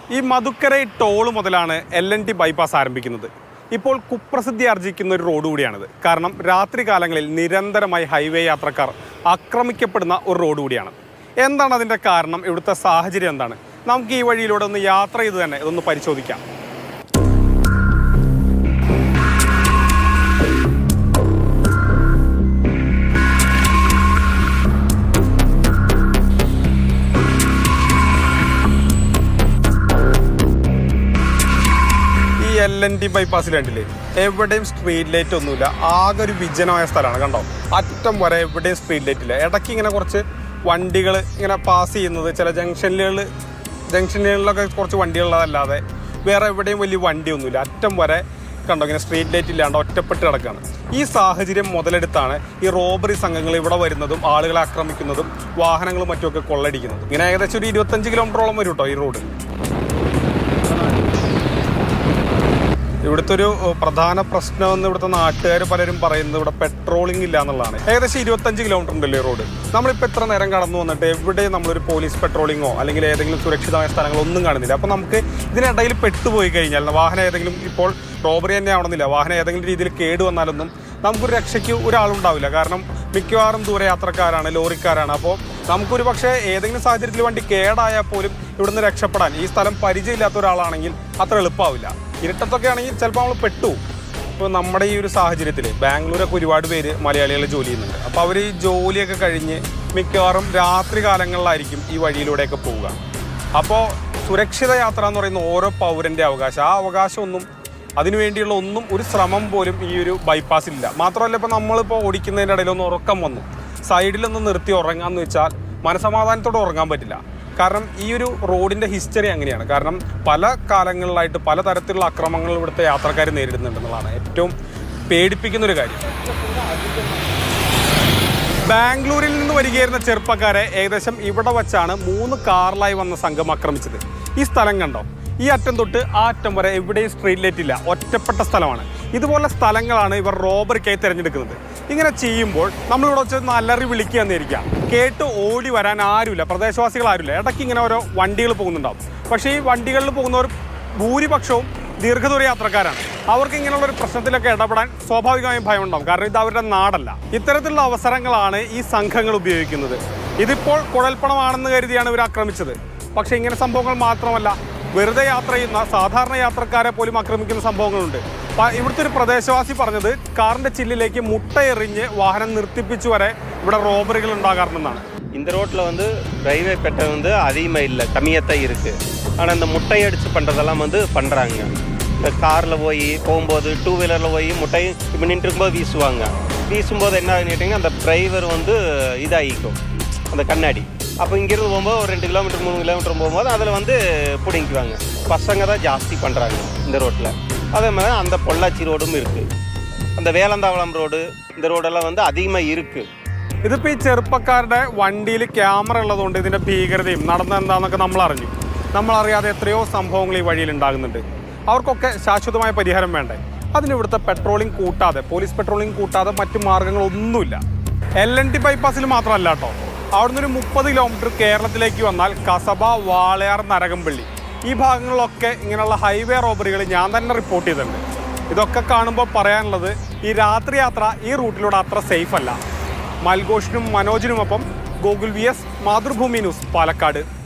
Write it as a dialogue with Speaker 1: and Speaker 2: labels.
Speaker 1: ഈ മധുക്കരൈ ടോൾ മുതലാണ് L N T bypass ആരംഭിക്കുന്നത് ഇപ്പോൾ കുപ്രസിദ്ധി ആർജിക്കുന്ന ഒരു റോഡ് കൂടിയാണിത് കാരണം രാത്രി കാലങ്ങളിൽ നിരന്തരമായി ഹൈവേ യാത്രക്കാർ ആക്രമിക്കപ്പെടുന്ന ഒരു റോഡ് കൂടിയാണ് എന്താണ് അതിൻ്റെ കാരണം ഇവിടുത്തെ സാഹചര്യം എന്താണ് നമുക്ക് ഈ വഴിയിലൂടെ ഒന്ന് യാത്ര ചെയ്ത് തന്നെ ഇതൊന്ന് പരിശോധിക്കാം ഈ എൽ എൻ ടി ബൈപ്പാസിൽ കണ്ടില്ലേ എവിടെയും സ്ട്രീറ്റ് ലൈറ്റ് ഒന്നുമില്ല ആകെ ഒരു വിജനമായ സ്ഥലമാണ് കണ്ടോ അറ്റം വരെ എവിടെയും സ്ട്രീറ്റ് ലൈറ്റ് ഇല്ല ഇടയ്ക്ക് ഇങ്ങനെ കുറച്ച് വണ്ടികൾ ഇങ്ങനെ പാസ് ചെയ്യുന്നത് ചില ജംഗ്ഷനുകളിൽ ജംഗ്ഷനുകളിലൊക്കെ കുറച്ച് വണ്ടികളുള്ളതല്ലാതെ വേറെ എവിടെയും വലിയ വണ്ടിയൊന്നുമില്ല അറ്റം വരെ കണ്ടോ ഇങ്ങനെ സ്ട്രീറ്റ് ലൈറ്റ് ഇല്ലാണ്ട് ഒറ്റപ്പെട്ട് കിടക്കുകയാണ് ഈ സാഹചര്യം മുതലെടുത്താണ് ഈ റോബറി സംഘങ്ങൾ ഇവിടെ വരുന്നതും ആളുകളെ ആക്രമിക്കുന്നതും വാഹനങ്ങളും മറ്റുമൊക്കെ കൊള്ളടിക്കുന്നതും ഇങ്ങനെ ഏകദേശം ഒരു ഇരുപത്തഞ്ച് കിലോമീറ്ററോളം വരും കേട്ടോ ഈ റോഡ് ഇവിടുത്തെ ഒരു ഏഹ്, പ്രധാന പ്രശ്നം എന്ന് ഇവിടുത്തെ നാട്ടുകാർ പലരും പറയുന്നത് ഇവിടെ പെട്രോളിംഗ് ഇല്ല എന്നുള്ളതാണ് ഏകദേശം ഇരുപത്തഞ്ച് കിലോമീറ്റർ ഉണ്ടല്ലോ ഈ റോഡ് നമ്മളിപ്പോൾ ഇത്ര നേരം കടന്നു വന്നിട്ട് എവിടെയും നമ്മളൊരു പോലീസ് പെട്രോളിങ്ങോ അല്ലെങ്കിൽ ഏതെങ്കിലും സുരക്ഷിതമായ സ്ഥലങ്ങളോ ഒന്നും കാണുന്നില്ല അപ്പോൾ നമുക്ക് ഇതിനിടയിൽ പെട്ടുപോയി കഴിഞ്ഞാൽ വാഹനം ഏതെങ്കിലും ഇപ്പോൾ റോബറി തന്നെ ആവണമെന്നില്ല വാഹനം ഏതെങ്കിലും രീതിയിൽ കേട് വന്നാലൊന്നും നമുക്കൊരു രക്ഷയ്ക്ക് ഒരാളുണ്ടാവില്ല കാരണം മിക്കവാറും ദൂരയാത്രക്കാരാണ് ലോറിക്കാരാണ് അപ്പോൾ നമുക്കൊരു പക്ഷേ ഏതെങ്കിലും സാഹചര്യത്തിൽ വണ്ടി കേടായാൽ പോലും ഇവിടുന്ന് രക്ഷപ്പെടാൻ ഈ സ്ഥലം പരിചയമില്ലാത്ത ഒരാളാണെങ്കിൽ അത്ര എളുപ്പമാവില്ല ഇരുട്ടത്തൊക്കെ ആണെങ്കിൽ ചിലപ്പോൾ നമ്മൾ പെട്ടു ഇപ്പോൾ നമ്മുടെ ഈ ഒരു സാഹചര്യത്തിൽ ബാംഗ്ലൂരൊക്കെ ഒരുപാട് പേര് മലയാളികൾ ജോലി ചെയ്യുന്നുണ്ട് അപ്പോൾ അവർ ഈ ജോലിയൊക്കെ കഴിഞ്ഞ് മിക്കവാറും രാത്രി കാലങ്ങളിലായിരിക്കും ഈ വഴിയിലൂടെയൊക്കെ പോവുക അപ്പോൾ സുരക്ഷിത യാത്ര എന്ന് പറയുന്ന ഓരോ പൗരൻ്റെ അവകാശം ആ അവകാശമൊന്നും അതിനുവേണ്ടിയുള്ള ഒന്നും ഒരു ശ്രമം പോലും ഈ ഒരു ബൈപ്പാസിലില്ല മാത്രമല്ല ഇപ്പോൾ നമ്മളിപ്പോൾ ഓടിക്കുന്നതിൻ്റെ ഇടയിൽ ഒന്ന് ഉറക്കം വന്നു സൈഡിലൊന്ന് നിർത്തി ഉറങ്ങാന്ന് വെച്ചാൽ മനസമാധാനത്തോടെ ഉറങ്ങാൻ പറ്റില്ല കാരണം ഈ ഒരു റോഡിൻ്റെ ഹിസ്റ്ററി അങ്ങനെയാണ് കാരണം പല കാലങ്ങളിലായിട്ട് പല തരത്തിലുള്ള അക്രമങ്ങൾ ഇവിടുത്തെ യാത്രക്കാർ നേരിടുന്നുണ്ടെന്നുള്ളതാണ് ഏറ്റവും പേടിപ്പിക്കുന്ന ഒരു കാര്യം ബാംഗ്ലൂരിൽ നിന്ന് വരികയായിരുന്ന ചെറുപ്പക്കാരെ ഏകദേശം ഇവിടെ വച്ചാണ് മൂന്ന് കാറിലായി വന്ന സംഘം ആക്രമിച്ചത് ഈ സ്ഥലം കണ്ടോ ഈ അറ്റം തൊട്ട് ആ അറ്റം വരെ എവിടെയും സ്ട്രീറ്റ് ലൈറ്റ് ഇല്ല ഒറ്റപ്പെട്ട സ്ഥലമാണ് ഇതുപോലെ സ്ഥലങ്ങളാണ് ഇവർ റോബറിക്കായി തിരഞ്ഞെടുക്കുന്നത് ഇങ്ങനെ ചെയ്യുമ്പോൾ നമ്മളിവിടെ വെച്ച് ഒന്ന് അലറി വിളിക്കുക എന്നിരിക്കാം കേട്ട് ഓടി വരാൻ ആരുമില്ല പ്രദേശവാസികൾ ആരുമില്ല ഇടയ്ക്ക് ഇങ്ങനെ ഓരോ വണ്ടികൾ പോകുന്നുണ്ടാവും പക്ഷേ ഈ വണ്ടികളിൽ പോകുന്നവർ ഭൂരിപക്ഷവും ദീർഘദൂര യാത്രക്കാരാണ് അവർക്ക് ഇങ്ങനെയുള്ള ഒരു പ്രശ്നത്തിലൊക്കെ ഇടപെടാൻ സ്വാഭാവികമായും ഭയമുണ്ടാവും കാരണം ഇത് അവരുടെ നാടല്ല ഇത്തരത്തിലുള്ള അവസരങ്ങളാണ് ഈ സംഘങ്ങൾ ഉപയോഗിക്കുന്നത് ഇതിപ്പോൾ കുഴൽപ്പണമാണെന്ന് കരുതിയാണ് ഇവർ ആക്രമിച്ചത് പക്ഷേ ഇങ്ങനെ സംഭവങ്ങൾ മാത്രമല്ല വെറുതെ യാത്ര ചെയ്യുന്ന സാധാരണ യാത്രക്കാരെ പോലും ആക്രമിക്കുന്ന സംഭവങ്ങളുണ്ട് പ- ഇവിടുത്തെ ഒരു പ്രദേശവാസി പറഞ്ഞത് കാറിന്റെ ചില്ലിലേക്ക് മുട്ട എറിഞ്ഞ് വാഹനം നിർത്തിപ്പിച്ചു வரை ഇവിടെ റോബറികൾ ഉണ്ടാകാറുണ്ടെന്നാണ്
Speaker 2: இந்த ரோட்டில் வந்து ரயில்வே பெட்டை வந்து அதிகமாக இல்லை கம்மியாக தான் இருக்குது ஆனால் இந்த முட்டை அடித்து பண்ணுறதெல்லாம் வந்து பண்ணுறாங்க இந்த காரில் போய் போகும்போது டூ வீலரில் போய் முட்டையை இப்போ நின்றுக்கும்போது வீசுவாங்க வீசும்போது என்ன ஆகிட்டீங்கன்னா அந்த டிரைவர் வந்து இதாகிக்கும் அந்த கண்ணாடி அப்போ இங்கேருந்து போகும்போது ஒரு ரெண்டு கிலோமீட்டர் மூணு கிலோமீட்டர் போகும்போது அதில் வந்து பிடிங்குவாங்க பசங்க தான் ஜாஸ்தி பண்ணுறாங்க இந்த ரோட்டில் அதே மாதிரி அந்த பொள்ளாச்சி ரோடும் இருக்குது அந்த வேலந்தாவளம் ரோடு இந்த ரோடெல்லாம் வந்து அதிகமாக இருக்குது
Speaker 1: ഇതിപ്പോൾ ഈ ചെറുപ്പക്കാരുടെ വണ്ടിയിൽ ക്യാമറ ഉള്ളതുകൊണ്ട് ഇതിന്റെ ഭീകരതയും നടന്ന എന്താണെന്നൊക്കെ നമ്മൾ അറിഞ്ഞു നമ്മൾ അറിയാതെ എത്രയോ സംഭവങ്ങൾ ഈ വഴിയിൽ ഉണ്ടാകുന്നുണ്ട് അവർക്കൊക്കെ ശാശ്വതമായ പരിഹാരം വേണ്ടേ അതിന് ഇവിടുത്തെ പെട്രോളിംഗ് കൂട്ടാതെ പോലീസ് പെട്രോളിംഗ് കൂട്ടാതെ മറ്റു മാർഗങ്ങളൊന്നുമില്ല എൽ എൻ ടി ബൈപ്പാസിൽ മാത്രമല്ല കേട്ടോ അവിടുന്ന് ഒരു മുപ്പത് കിലോമീറ്റർ കേരളത്തിലേക്ക് വന്നാൽ കസബ വാളയാർ നരകംപള്ളി ഈ ഭാഗങ്ങളിലൊക്കെ ഇങ്ങനെയുള്ള ഹൈവേ റോബറികൾ ഞാൻ തന്നെ റിപ്പോർട്ട് ചെയ്തിട്ടുണ്ട് ഇതൊക്കെ കാണുമ്പോൾ പറയാനുള്ളത് ഈ രാത്രി യാത്ര ഈ റൂട്ടിലൂടെ അത്ര സേഫ് അല്ല മൽഘോഷിനും മനോജിനുമൊപ്പം Gokul V S Mathrubhumi news Palakkad